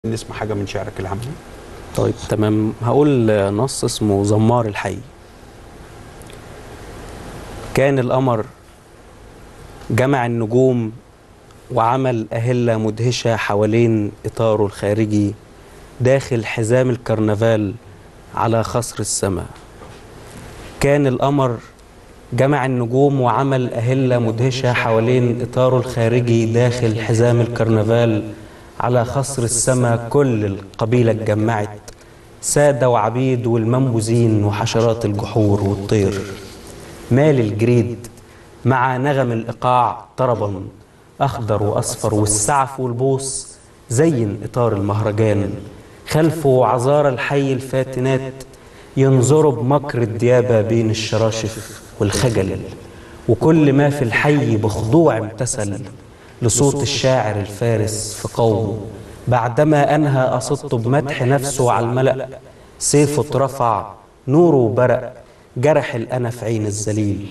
نسمع حاجه من شعرك العامي طيب تمام هقول نص اسمه زمار الحي كان القمر جمع النجوم وعمل أهلة مدهشة حوالين إطاره الخارجي داخل حزام الكرنفال على خصر السماء كان القمر جمع النجوم وعمل أهلة مدهشة حوالين إطاره الخارجي داخل حزام الكرنفال على خصر السماء كل القبيلة اتجمعت سادة وعبيد والمنبوذين وحشرات الجحور والطير مال الجريد مع نغم الإيقاع طربا أخضر وأصفر والسعف والبوص زين إطار المهرجان خلفه عذار الحي الفاتنات ينظروا بمكر الديابة بين الشراشف والخجل وكل ما في الحي بخضوع امتثل لصوت الشاعر الفارس في قومه بعدما أنهى أصدت بمدح نفسه على الملأ سيفه اترفع نوره برق جرح الأنا في عين الذليل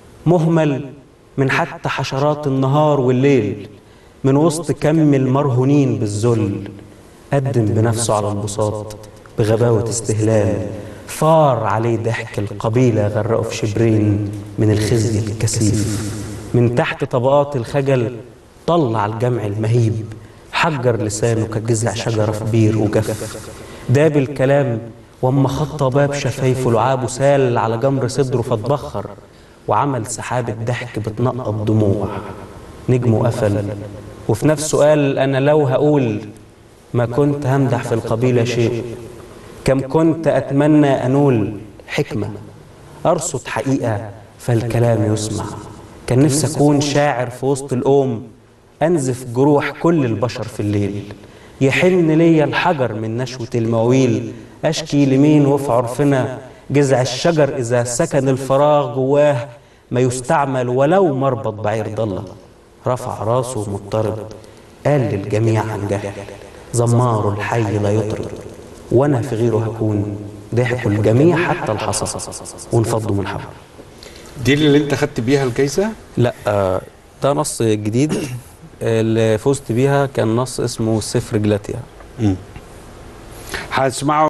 مهمل من حتى حشرات النهار والليل من وسط كم المرهونين بالذل قدم بنفسه على البساط بغباوة استهلال ثار عليه ضحك القبيلة غرقوا في شبرين من الخزي الكثيف من تحت طبقات الخجل طلع الجمع المهيب حجر لسانه كجذع شجرة في بير وجف داب الكلام واما خط باب شفايفه لعابه سال على جمر صدره فاتبخر وعمل سحابة ضحك بتنقط دموع نجمه قفل وفي نفسه قال أنا لو هقول ما كنت همدح في القبيلة شيء كم كنت أتمنى أنول حكمة أرصد حقيقة فالكلام يسمع كان نفسي أكون شاعر في وسط الأم أنزف جروح كل البشر في الليل يحن ليا الحجر من نشوة المواويل أشكي لمين وفي عرفنا جذع الشجر إذا سكن الفراغ جواه ما يستعمل ولو مربط بعير ضلة رفع راسه مضطرب قال للجميع عن جهل زمار الحي لا يطرد وأنا في غيره هكون ضحكوا الجميع حتى الحصى وانفضوا من حوله دي اللي انت خدت بيها الجايزه لا آه، ده نص جديد اللي فزت بيها كان نص اسمه سفر جلاتيا هتسمعه